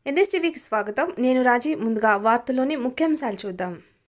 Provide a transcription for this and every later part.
ఎన్ఎస్టీవీకి స్వాగతం నేను రాజీ ముందుగా వార్తలోని ముఖ్యాంశాలు చూద్దాం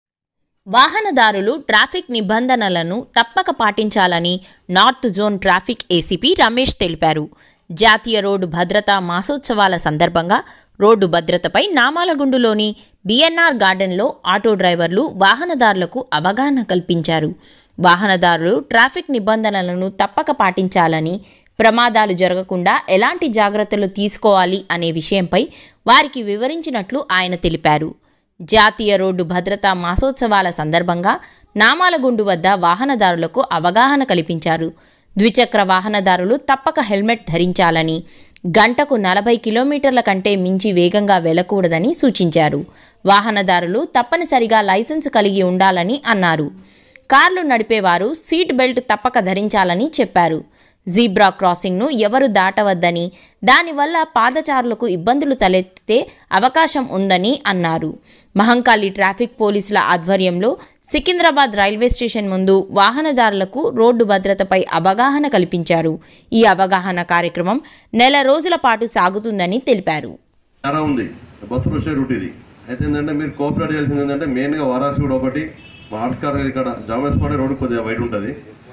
వాహనదారులు ట్రాఫిక్ నిబంధనలను తప్పక పాటించాలని north zone traffic ACP Ramesh తెలిపారు జాతీయ రోడ్డు భద్రతా మాసోత్సవాల సందర్భంగా రోడ్డు భద్రతపై నామాలగుండులోని బిఎన్ఆర్ గార్డెన్లో ఆటో డ్రైవర్లు వాహనదారులకు అవగాహన కల్పించారు వాహనదారులు ట్రాఫిక్ నిబంధనలను తప్పక పాటించాలని ప్రమాదాలు జరగకుండా ఎలాంటి జాగ్రత్తలు తీసుకోవాలి అనే విషయంపై వారికి వివరించినట్లు ఆయన తెలిపారు జాతీయ రోడ్డు భద్రతా మాసోత్సవాల సందర్భంగా నామాలగుండు వద్ద వాహనదారులకు అవగాహన కల్పించారు ద్విచక్ర వాహనదారులు తప్పక హెల్మెట్ ధరించాలని గంటకు నలభై కిలోమీటర్ల కంటే మించి వేగంగా వెళ్లకూడదని సూచించారు వాహనదారులు తప్పనిసరిగా లైసెన్స్ కలిగి ఉండాలని అన్నారు కార్లు నడిపేవారు సీట్ బెల్ట్ తప్పక ధరించాలని చెప్పారు జీబ్రా క్రాసింగ్ను ఎవరు దాటవద్దని దానివల్ల పాదచారులకు ఇబ్బందులు తలెత్తితే అవకాశం ఉందని అన్నారు మహంకాళి ట్రాఫిక్ పోలీసుల ఆధ్వర్యంలో సికింద్రాబాద్ రైల్వే స్టేషన్ ముందు వాహనదారులకు రోడ్డు భద్రతపై అవగాహన కల్పించారు ఈ అవగాహన కార్యక్రమం నెల రోజుల పాటు సాగుతుందని తెలిపారు చాలా ఉంది బస్సులు వచ్చే రూట్ ఇది అయితే ఏంటంటే మీరు కోఆపరేట్ చేయాల్సింది ఏంటంటే మెయిన్గా వారాసి కూడా ఒకటి మా ఆర్ట్స్ కాలేజ్ ఇక్కడ జామేస్ పాడే రోడ్ కొద్దిగా బయట ఉంటుంది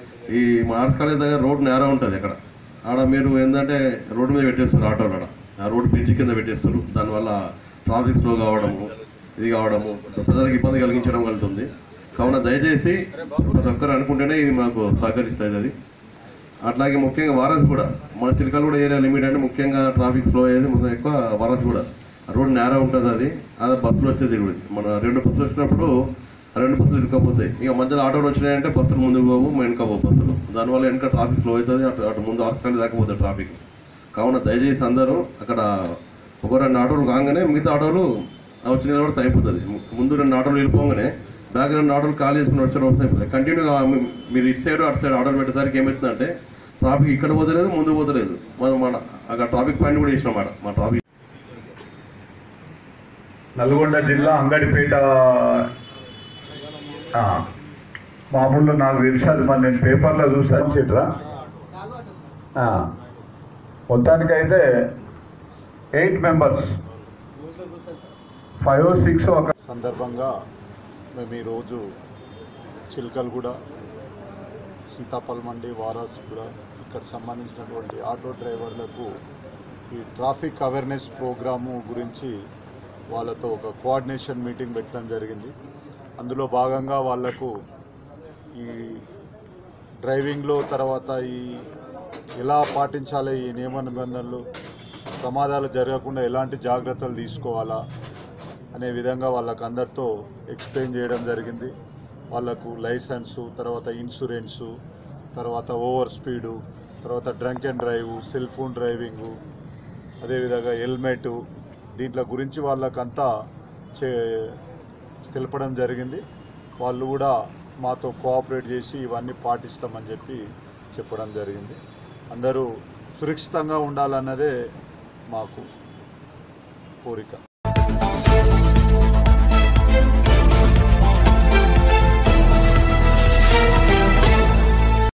ఈ మా ఆర్ట్స్ కాలేజ్ దగ్గర రోడ్ నేరా ఉంటుంది అక్కడ ఆడ మీరు ఏంటంటే రోడ్డు మీద పెట్టేస్తారు ఆటోలు ఆడ ఆ రోడ్ పిచ్చి కింద పెట్టేస్తారు దానివల్ల ట్రాఫిక్ స్లో కావడము ఇది కావడము ప్రజలకు ఇబ్బంది కలిగించడం కలుగుతుంది కావున దయచేసి ప్రతి ఒక్కరు అనుకుంటేనే ఇది మాకు సహకరిస్తుంది అది అట్లాగే ముఖ్యంగా వారస్ కూడా మన చిలకలు కూడా ఏరియా లిమిట్ అంటే ముఖ్యంగా ట్రాఫిక్ ఫ్లో అయ్యేది మొత్తం ఎక్కువ వారస్ కూడా రోడ్ నేరా ఉంటుంది అది అది బస్సులు వచ్చేది కూడా మన రెండు బస్సులు వచ్చినప్పుడు ఆ రెండు బస్సులు ఇరుకపోతాయి ఇక మధ్యలో ఆటోలు వచ్చినాయంటే బస్సులు ముందుకు పోవు వెనక పోవు బస్సులు దానివల్ల వెనక ట్రాఫిక్ స్లో అవుతుంది అటు అటు ముందు హాస్పిటల్ దాకపోతుంది ట్రాఫిక్ కావున దయచేసి అందరూ అక్కడ ఒక రెండు ఆటోలు కాగానే మిగతా ఆటోలు వచ్చి నిలబడితే అయిపోతుంది ముందు రెండు ఆటోలు వెళ్ళిపోగానే బ్యాక్ రెండు ఆటోలు ఖాళీ చేసుకుని వచ్చారు వస్తాయి కంటిన్యూగా మీ- మీరు ఇటు సైడ్ అటు సైడ్ ఆర్డర్ పెట్టేసరికి ఏమవుతుందంటే ట్రాఫిక్ ఇక్కడ పోతలేదు ముందు పోతలేదు మన మన అక్కడ ట్రాఫిక్ పాయింట్ కూడా వేసినాం మాట మా ట్రాఫిక్ నల్గొండ జిల్లా అంగడిపేట ఆ, మామూలు నాకు తెలుసు అది మరి నేను పేపర్లో చూసాను చిట్రా మొత్తానికైతే ఎయిట్ మెంబర్స్ ఫైవ్ సిక్స్ ఒక సందర్భంగా మేము ఈరోజు చిల్కల్గూడ సీతాపల్ మండి వారాస్గూడ ఇక్కడ సంబంధించినటువంటి ఆటో డ్రైవర్లకు ఈ ట్రాఫిక్ అవేర్నెస్ ప్రోగ్రాము గురించి వాళ్ళతో ఒక కోఆర్డినేషన్ మీటింగ్ పెట్టడం జరిగింది అందులో భాగంగా వాళ్లకు ఈ డ్రైవింగ్లో తర్వాత ఈ ఎలా పాటించాలి ఈ నియమ నిబంధనలు ప్రమాదాలు జరగకుండా ఎలాంటి జాగ్రత్తలు తీసుకోవాలా అనే విధంగా వాళ్ళకు అందరితో ఎక్స్ప్లెయిన్ చేయడం జరిగింది వాళ్ళకు లైసెన్సు తర్వాత ఇన్సూరెన్సు తర్వాత ఓవర్ స్పీడు తర్వాత drunk and drive cell phone driving అదేవిధంగా హెల్మెట్ దీంట్లో గురించి వాళ్ళకంతా చే తెలపడం జరిగింది వాళ్ళు కూడా మాతో కోఆపరేట్ చేసి ఇవన్నీ పాటిస్తామని చెప్పి చెప్పడం జరిగింది అందరూ సురక్షితంగా ఉండాలన్నదే మాకు కోరిక